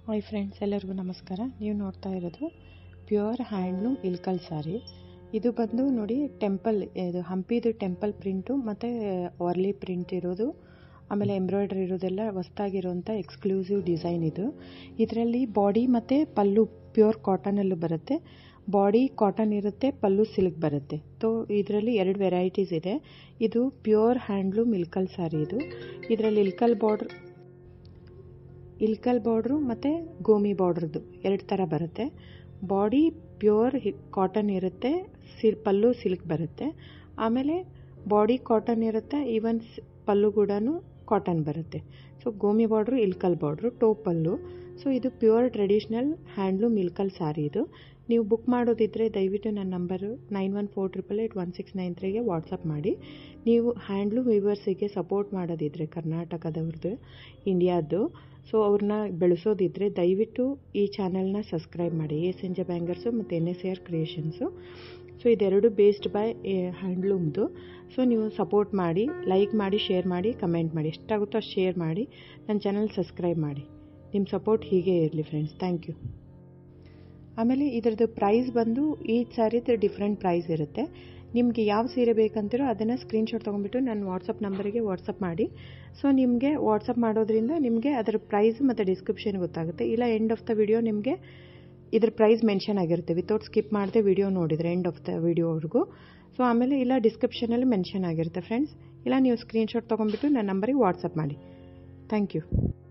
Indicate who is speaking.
Speaker 1: hi friends ಎಲ್ಲರಿಗೂ ನಮಸ್ಕಾರ ನೀವು ನೋಡ್ತಾ ಇರೋದು ಪ್ಯೂರ್ ಹ್ಯಾಂಡ್ಲೂಮ್ ಇಲ್ಕಲ್ ಸಾರಿ ಇದು ಬಂದು ನೋಡಿ ಟೆಂಪಲ್ ಇದು ಹಂಪಿದು ಟೆಂಪಲ್ ಪ್ರಿಂಟು ಮತ್ತು ವರ್ಲಿ ಪ್ರಿಂಟ್ ಇರೋದು ಆಮೇಲೆ ಎಂಬ್ರಾಯ್ಡ್ರಿ ಇರೋದೆಲ್ಲ ಹೊಸ್ದಾಗಿರೋಂಥ ಎಕ್ಸ್ಕ್ಲೂಸಿವ್ ಡಿಸೈನ್ ಇದು ಇದರಲ್ಲಿ ಬಾಡಿ ಮತ್ತು ಪಲ್ಲು ಪ್ಯೂರ್ ಕಾಟನಲ್ಲೂ ಬರುತ್ತೆ ಬಾಡಿ ಕಾಟನ್ ಇರುತ್ತೆ ಪಲ್ಲು ಸಿಲ್ಕ್ ಬರುತ್ತೆ ಸೊ ಇದರಲ್ಲಿ ಎರಡು ವೆರೈಟೀಸ್ ಇದೆ ಇದು ಪ್ಯೂರ್ ಹ್ಯಾಂಡ್ಲೂಮ್ ಇಲ್ಕಲ್ ಸಾರಿ ಇದು ಇದರಲ್ಲಿ ಇಲ್ಕಲ್ ಬಾರ್ಡ್ರ್ ಇಲ್ಕಲ್ ಬಾರ್ಡ್ರು ಮತ್ತು ಗೋಮಿ ಬಾರ್ಡ್ರದ್ದು ಎರಡು ಥರ ಬರುತ್ತೆ ಬಾಡಿ ಪ್ಯೂರ್ ಕಾಟನ್ ಇರುತ್ತೆ ಸಿಲ್ ಪಲ್ಲು ಸಿಲ್ಕ್ ಬರುತ್ತೆ ಆಮೇಲೆ ಬಾಡಿ ಕಾಟನ್ ಇರುತ್ತೆ ಈವನ್ ಪಲ್ಲು ಕೂಡ ಕಾಟನ್ ಬರುತ್ತೆ so gomi border Ilkal border ಟೋ ಪಲ್ಲು ಸೊ ಇದು pure traditional handloom Ilkal sari ಇದು ನೀವು ಬುಕ್ ಮಾಡೋದಿದ್ದರೆ ದಯವಿಟ್ಟು ನನ್ನ number nine one four triple eight one six nine ತ್ರೀಗೆ ವಾಟ್ಸಪ್ ಮಾಡಿ ನೀವು ಹ್ಯಾಂಡ್ಲೂಮ್ ವ್ಯೂವರ್ಸಿಗೆ ಸಪೋರ್ಟ್ ಮಾಡೋದಿದ್ದರೆ ಕರ್ನಾಟಕದವ್ರದ್ದು ಇಂಡಿಯಾದ್ದು ಸೊ ಅವ್ರನ್ನ ಬೆಳೆಸೋದಿದ್ದರೆ ದಯವಿಟ್ಟು ಈ ಚಾನಲ್ನ ಸಬ್ಸ್ಕ್ರೈಬ್ ಮಾಡಿ ಎ ಸಂಜೆ ಬ್ಯಾಂಗರ್ಸು ಮತ್ತು N S R creations so ಇದೆರಡು ಬೇಸ್ಡ್ ಬೈ ಹ್ಯಾಂಡ್ಲೂಮ್ದು ಸೊ ನೀವು ಸಪೋರ್ಟ್ ಮಾಡಿ ಲೈಕ್ ಮಾಡಿ ಶೇರ್ ಮಾಡಿ ಕಮೆಂಟ್ ಮಾಡಿ ಎಷ್ಟಾಗುತ್ತೋ ಅಷ್ಟು ಶೇರ್ ಮಾಡಿ ನನ್ನ ಚಾನಲ್ ಸಬ್ಸ್ಕ್ರೈಬ್ ಮಾಡಿ ನಿಮ್ಮ ಸಪೋರ್ಟ್ ಹೀಗೆ ಇರಲಿ ಫ್ರೆಂಡ್ಸ್ ಥ್ಯಾಂಕ್ ಯು ಆಮೇಲೆ ಇದರದ್ದು ಪ್ರೈಸ್ ಬಂದು ಈ ಸ್ಯಾರಿದು ಡಿಫ್ರೆಂಟ್ ಪ್ರೈಸ್ ಇರುತ್ತೆ ನಿಮಗೆ ಯಾವ ಸೀರೆ ಬೇಕಂತೀರೋ ಅದನ್ನು ಸ್ಕ್ರೀನ್ಶಾಟ್ ತೊಗೊಂಡ್ಬಿಟ್ಟು ನನ್ನ ವಾಟ್ಸಪ್ ನಂಬರಿಗೆ ವಾಟ್ಸಪ್ ಮಾಡಿ ಸೊ ನಿಮಗೆ ವಾಟ್ಸಪ್ ಮಾಡೋದ್ರಿಂದ ನಿಮಗೆ ಅದರ ಪ್ರೈಸ್ ಮತ್ತು ಡಿಸ್ಕ್ರಿಪ್ಷನ್ ಗೊತ್ತಾಗುತ್ತೆ ಇಲ್ಲ ಎಂಡ್ ಆಫ್ ದ ವಿಡಿಯೋ ನಿಮಗೆ ಇದ್ರ ಪ್ರೈಸ್ ಮೆನ್ಷನ್ ಆಗಿರುತ್ತೆ ವಿತೌಟ್ ಸ್ಕಿಪ್ ಮಾಡದೆ ವಿಡಿಯೋ ನೋಡಿದರೆ ಎಂಡ್ ಆಫ್ ದ ವಿಡಿಯೋವರೆಗೂ ಸೊ ಆಮೇಲೆ ಇಲ್ಲ ಡಿಸ್ಕ್ರಿಪ್ಷನಲ್ಲಿ ಮೆನ್ಷನ್ ಆಗಿರುತ್ತೆ ಫ್ರೆಂಡ್ಸ್ ಇಲ್ಲ ನೀವು ಸ್ಕ್ರೀನ್ಶಾಟ್ ತೊಗೊಂಡ್ಬಿಟ್ಟು ನನ್ನ ನಂಬರಿಗೆ ವಾಟ್ಸಪ್ ಮಾಡಿ ಥ್ಯಾಂಕ್ ಯು